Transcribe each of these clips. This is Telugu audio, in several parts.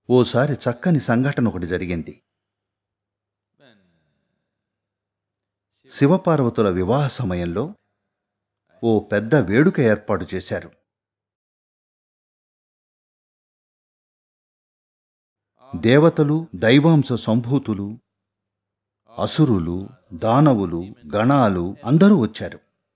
ఓసారి చక్కని సంఘటన ఒకటి జరిగింది శివపార్వతుల వివాహ సమయంలో ఓ పెద్ద వేడుక ఏర్పాటు చేశారు దేవతలు దైవాంశ సంభూతులు అసురులు దానవులు గణాలు అందరూ వచ్చారు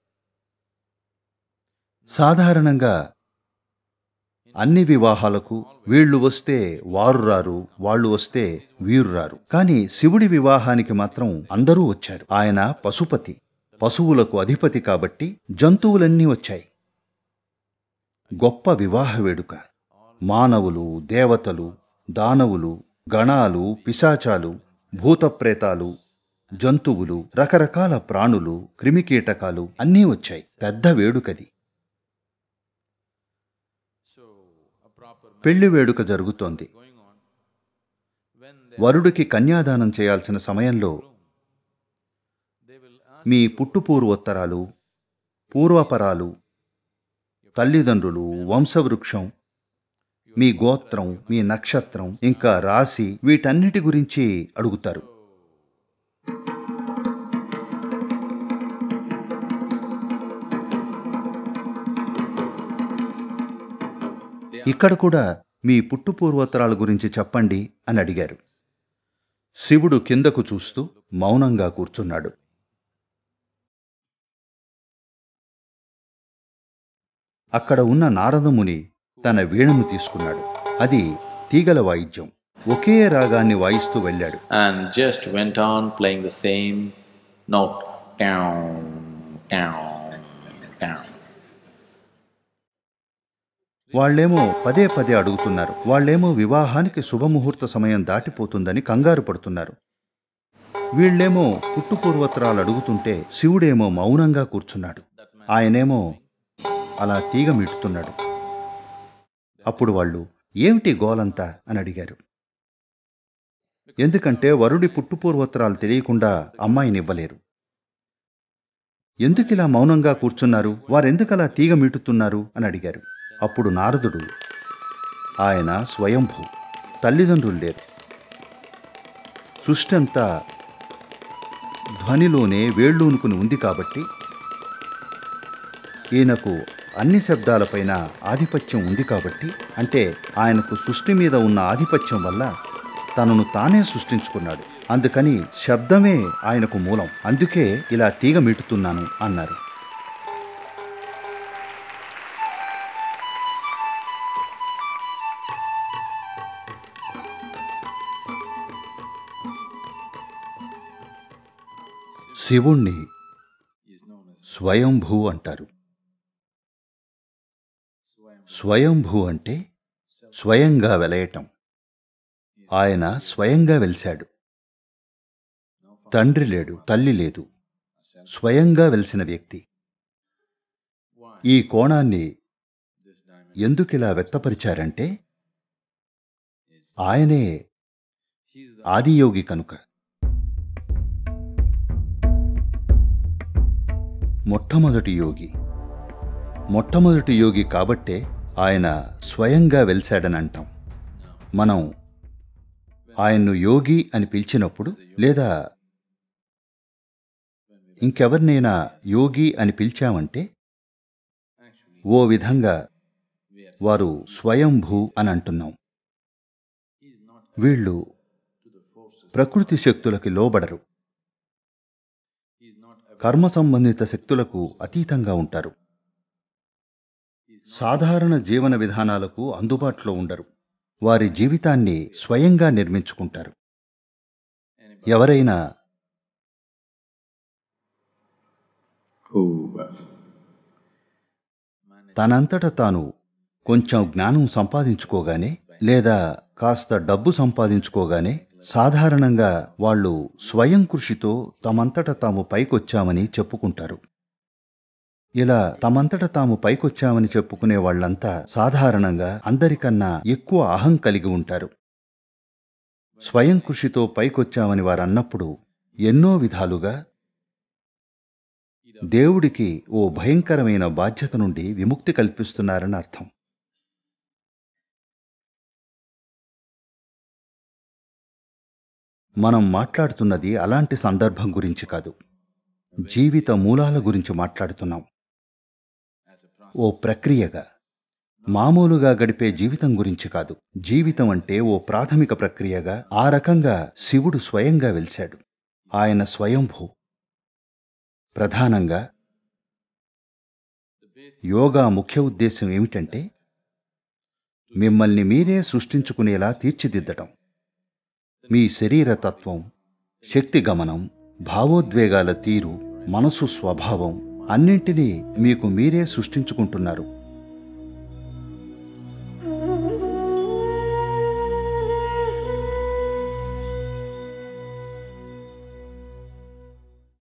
సాధారణంగా అన్ని వివాహాలకు వీళ్ళు వస్తే వారు రారు వాళ్ళు వస్తే వీరు రారు కానీ శివుడి వివాహానికి మాత్రం అందరూ వచ్చారు ఆయన పశుపతి పశువులకు అధిపతి కాబట్టి జంతువులన్నీ వచ్చాయి గొప్ప వివాహ వేడుక మానవులు దేవతలు దానవులు గణాలు పిశాచాలు భూతప్రేతాలు జంతువులు రకరకాల ప్రాణులు క్రిమికీటకాలు అన్నీ వచ్చాయి పెద్ద వేడుకది పెళ్లి వేడుక జరుగుతోంది వరుడికి కన్యాదానం చేయాల్సిన సమయంలో మీ పుట్టుపూర్వోత్తరాలు పూర్వపరాలు తల్లిదండ్రులు వంశవృక్షం మీ గోత్రం మీ నక్షత్రం ఇంకా రాశి వీటన్నిటి గురించి అడుగుతారు ఇక్కడ కూడా మీ పుట్టుపూర్వోత్తరాల గురించి చెప్పండి అని అడిగారు శివుడు కిందకు చూస్తూ మౌనంగా కూర్చున్నాడు అక్కడ ఉన్న నారదముని తన వీణను తీసుకున్నాడు అది తీగల వాయిద్యం ఒకే రాగాన్ని వాయిస్తూ వెళ్ళాడు and just went on playing the same note. Down, down, down. వాళ్ళేమో పదే పదే అడుగుతున్నారు వాళ్ళేమో వివాహానికి శుభముహూర్త సమయం దాటిపోతుందని కంగారు పడుతున్నారు వీళ్ళేమో పుట్టుపూర్వత్రాలు అడుగుతుంటే శివుడేమో మౌనంగా కూర్చున్నాడు ఆయనేమో అలా తీగ మీటుతున్నాడు అప్పుడు వాళ్ళు ఏమిటి గోలంతా అని అడిగారు ఎందుకంటే వరుడి పుట్టుపూర్వోత్తరాలు తెలియకుండా అమ్మాయినివ్వలేరు ఎందుకిలా మౌనంగా కూర్చున్నారు వారెందుకలా తీగ మీటుతున్నారు అని అడిగారు అప్పుడు నారదుడు ఆయన స్వయంభూ తల్లిదండ్రులు లేరు సృష్టి అంతా ధ్వనిలోనే వేళ్ళూనుకుని ఉంది కాబట్టి ఈయనకు అన్ని శబ్దాలపైన ఆధిపత్యం ఉంది కాబట్టి అంటే ఆయనకు సృష్టి మీద ఉన్న ఆధిపత్యం వల్ల తనను తానే సృష్టించుకున్నాడు అందుకని శబ్దమే ఆయనకు మూలం అందుకే ఇలా తీగ మీటుతున్నాను అన్నారు శివుణ్ణి స్వయంభూ అంటారు స్వయంభూ అంటే స్వయంగా వెలయటం ఆయన స్వయంగా వెలిశాడు తండ్రి లేడు తల్లి లేదు స్వయంగా వెలిసిన వ్యక్తి ఈ కోణాన్ని ఎందుకిలా వ్యక్తపరిచారంటే ఆయనే ఆదియోగి కనుక మొట్టమొదటి యోగి మొట్టమొదటి యోగి కాబట్టే ఆయన స్వయంగా వెలిశాడని అంటాం మనం ఆయన్ను యోగి అని పిలిచినప్పుడు లేదా ఇంకెవరినైనా యోగి అని పిలిచామంటే ఓ విధంగా వారు స్వయంభూ అని అంటున్నాం వీళ్ళు ప్రకృతి శక్తులకి లోబడరు కర్మ సంబంధిత శక్తులకు అతీతంగా ఉంటారు సాధారణ జీవన విధానాలకు అందుబాటులో ఉండరు వారి జీవితాన్ని స్వయంగా నిర్మించుకుంటారు ఎవరైనా Who తనంతట తాను కొంచెం జ్ఞానం సంపాదించుకోగానే లేదా కాస్త డబ్బు సంపాదించుకోగానే సాధారణంగా వాళ్ళు స్వయం కృషితో తమంతట తాము పైకొచ్చామని చెప్పుకుంటారు ఇలా తమంతట తాము పైకొచ్చామని చెప్పుకునే వాళ్ళంతా సాధారణంగా అందరికన్నా ఎక్కువ అహం కలిగి ఉంటారు స్వయం కృషితో పైకొచ్చామని వారన్నప్పుడు ఎన్నో విధాలుగా దేవుడికి ఓ భయంకరమైన బాధ్యత నుండి విముక్తి కల్పిస్తున్నారని అర్థం మనం మాట్లాడుతున్నది అలాంటి సందర్భం గురించి కాదు జీవిత మూలాల గురించి మాట్లాడుతున్నాం ఓ ప్రక్రియగా మామూలుగా గడిపే జీవితం గురించి కాదు జీవితం అంటే ఓ ప్రాథమిక ప్రక్రియగా ఆ రకంగా శివుడు స్వయంగా వెలిశాడు ఆయన స్వయంభూ ప్రధానంగా యోగా ముఖ్య ఉద్దేశం ఏమిటంటే మిమ్మల్ని మీరే సృష్టించుకునేలా తీర్చిదిద్దటం మీ శరీర తత్వం శక్తి గమనం భావోద్వేగాల తీరు మనసు స్వభావం అన్నింటినీ మీకు మీరే సృష్టించుకుంటున్నారు